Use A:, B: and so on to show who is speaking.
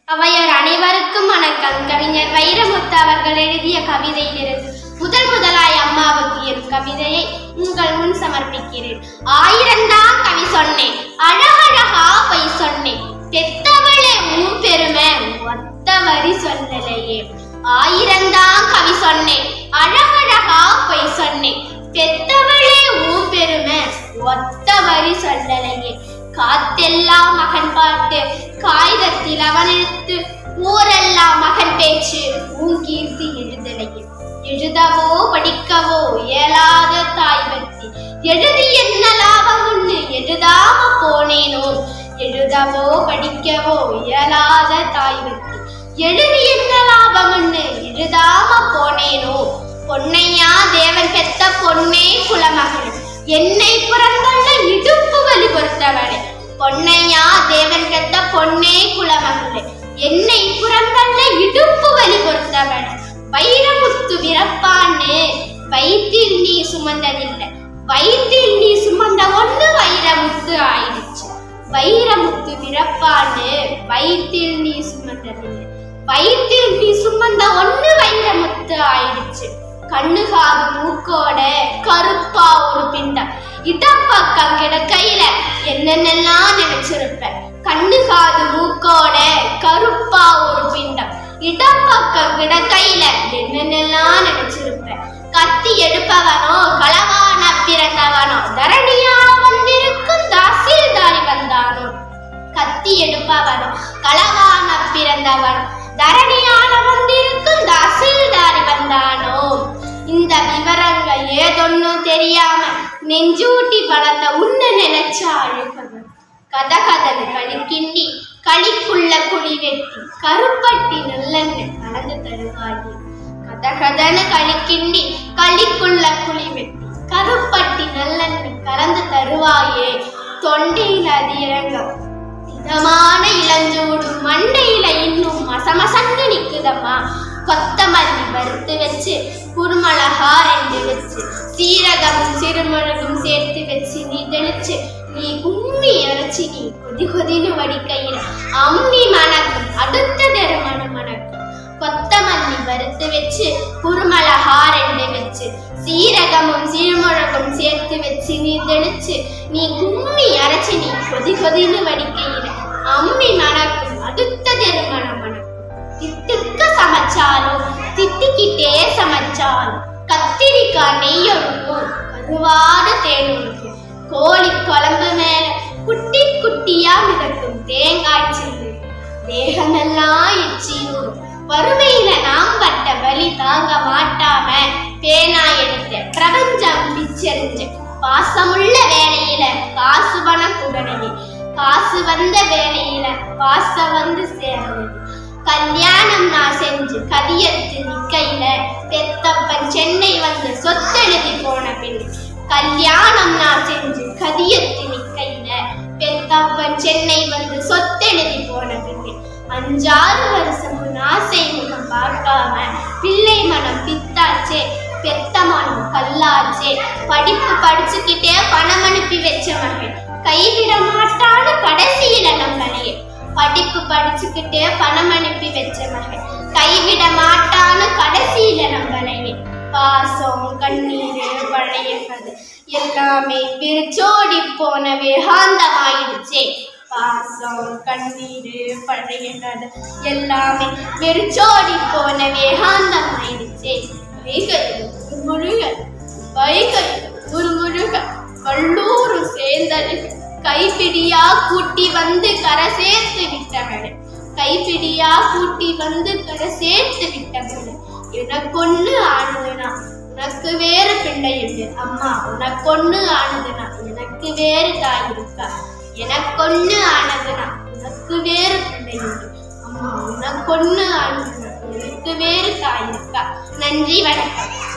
A: அவையோர் அனைவருக்கும் வணக்கம் கவிஞர் வைரமுத்து அவர்கள் எழுதிய கவிதையிலிருந்து முதல் முதலாய் அம்மாவுக்கு என் கவிதையை உங்கள் முன் சமர்ப்பிக்கிறேன் ஆயிரந்தாம் கவி சொன்னேன் அழகழகா பொய் சொன்னேன் பெத்தவளே உன் பெருமை ஒத்த வரி சொல்லலையே ஆயிரந்தாம் கவி சொன்னேன் அழகழகா பொய் சொன்னேன் பெத்தவளே உன் பெருமை ஒத்த வரி சொல்லலையே காத்தெல்லாம் மகன் பாட்டு காகிதத்தில் அவன் எழுத்து ஊரெல்லாம் மகன் பேச்சு உன் கீர்த்தி எழுதலையே எழுதவோ படிக்கவோ இயலாத தாய் பக்தி எழுதி என்ன லாபம் ஒண்ணு எழுதாம போனேனோ எழுதவோ படிக்கவோ இயலாத தாய் பக்தி எழுதி என்ன லாபம் ஒண்ணு எழுதாம போனேனோ பொன்னையா தேவன் பெத்த பொன்னே குலமகன் என்னை புறந்தள்ள இடுப்பு வலி பொறுத்தவளே பொன்னையா தேவன் பெத்த பொன்னே குலமகளே என்னை புறந்தள்ள இடுப்பு வலி பொறுத்தவளே வைரமுத்து விரப்பான்னு வயிற்றில் நீ சுமந்ததில்லை வயிற்றில் நீ சுமந்த ஒண்ணு வைரமுத்து ஆயிடுச்சு வைரமுத்து விரப்பான்னு வயிற்றில் நீ சுமந்ததில்லை வயிற்றில் நீ சுமந்த ஒண்ணு வைரமுத்து ஆயிடுச்சு கண்ணு காது மூக்கோட கருப்பா ஒரு பிண்டம் இடப்பக்கம் கிடக்கையில என்னென்னலாம் நினைச்சிருப்ப கண்ணு காது மூக்கோட கருப்பா ஒரு பிண்டம் இடப்பக்கம் கிடக்கையில என்னென்னலாம் நினைச்சிருப்ப கத்தி எடுப்பவனோ களவான பிறந்தவனோ தரணியா வந்திருக்கும் தாசில்தாரி வந்தானோ கத்தி எடுப்பவனோ களவான பிறந்தவன் தரணியான வந்திருக்கும் தாசில்தாரி வந்தானோ இந்த விவரங்கள் ஏதொன்னும் தெரியாம நெஞ்சூட்டி வளர்ந்த உன்னை நினைச்ச அழுகவன் கதகதன்னு களிக்கிண்டி களிக்குள்ள குழி வெட்டி கருப்பட்டி நல்லெண்ணெய் கலந்து தருவாயே கதகதன்னு களிக்கிண்டி களிக்குள்ள குழி வெட்டி கருப்பட்டி நல்லெண்ணெய் கலந்து தருவாயே தொண்டையில் அது இறங்கும் இதமான இளஞ்சூடு மண்டையில இன்னும் மசமசங்கு நிக்குதம்மா கொத்தமல்லி வறுத்து வச்சு குருமிளகா ரெண்டு வச்சு சீரகமும் சிறுமிளகும் சேர்த்து வச்சு நீ தெளிச்சு நீ கும்மி அரைச்சி நீ கொதி கொதின்னு வடிக்கையில் அம்மி மணக்கும் அடுத்த தருமண மணக்கும் கொத்தமல்லி வறுத்து வச்சு குருமிளகா ரெண்டு வச்சு சீரகமும் சீர்மிளகும் சேர்த்து வச்சு நீ தெளிச்சு நீ கும்மி அரைச்சி நீ கொதி கொதின்னு வடிக்கையில அம்மி மணக்கும் அடுத்த திருமண மணக்கும் திட்டுக்க சமைச்சாலும் திட்டிக்கிட்டே சமைச்சாலும் கத்திரிக்காய் நெய்யொழுக்கும் கருவாடு தேனொழுக்கும் கோழி குழம்பு மேல குட்டி குட்டியா மிதக்கும் தேங்காய் சில்லு தேகமெல்லாம் எச்சியூரும் வறுமையில நாம் பட்ட வலி தாங்க மாட்டாம பேனா எடுத்த பிரபஞ்சம் பிச்சரிஞ்சு பாசமுள்ள வேலையில காசு பணம் உடனே காசு வந்த வேலையில பாசம் வந்து சேரணும் கல்யாணம் நான் செஞ்சு கதியத்து நிக்கையில பெத்தப்பன் சென்னை வந்து சொத்தெழுதி போன பின் கல்யாணம் நான் செஞ்சு கதியத்து நிக்கையில பெத்தப்பன் சென்னை வந்து சொத்தெழுதி போன பின் அஞ்சாறு வருஷம் உன் ஆசை முகம் பார்க்காம பிள்ளை மனம் பித்தாச்சே பெத்த மனம் கல்லாச்சே படிப்பு படிச்சுக்கிட்டே பணம் அனுப்பி வச்ச மகன் கைவிட மாட்டான்னு கடைசியில நம்மளையே படிப்பு படிச்சுக்கிட்டே பணம் அனுப்பி வச்ச மகன் கைவிட மாட்டான்னு கடைசியில நம்மளையே பாசம் கண்ணீர் பழைய கதை எல்லாமே பிரிச்சோடி போன வேகாந்தமாயிடுச்சே பாசம் கண்ணீர் பழைய கதை எல்லாமே வெறிச்சோடி போன வேகாந்தமாயிடுச்சே வைகையில் ஒரு முருகன் வைகையில் ஒரு முருகன் வள்ளூர் சேர்ந்தது கைப்பிடியா கூட்டி வந்து கரை சேர்த்து விட்டவளே கைப்பிடியா கூட்டி வந்து கரை சேர்த்து விட்டவளே எனக்கொன்னு ஆனதுனா உனக்கு வேறு பிள்ளை உண்டு அம்மா உனக்கொன்னு ஆனதுனா எனக்கு வேறு தாய் இருக்கா எனக்கொன்னு ஆனதுனா உனக்கு வேறு பிள்ளை உண்டு அம்மா உனக்கொன்னு ஆனதுனா எனக்கு வேறு தாய் இருக்கா நன்றி வணக்கம்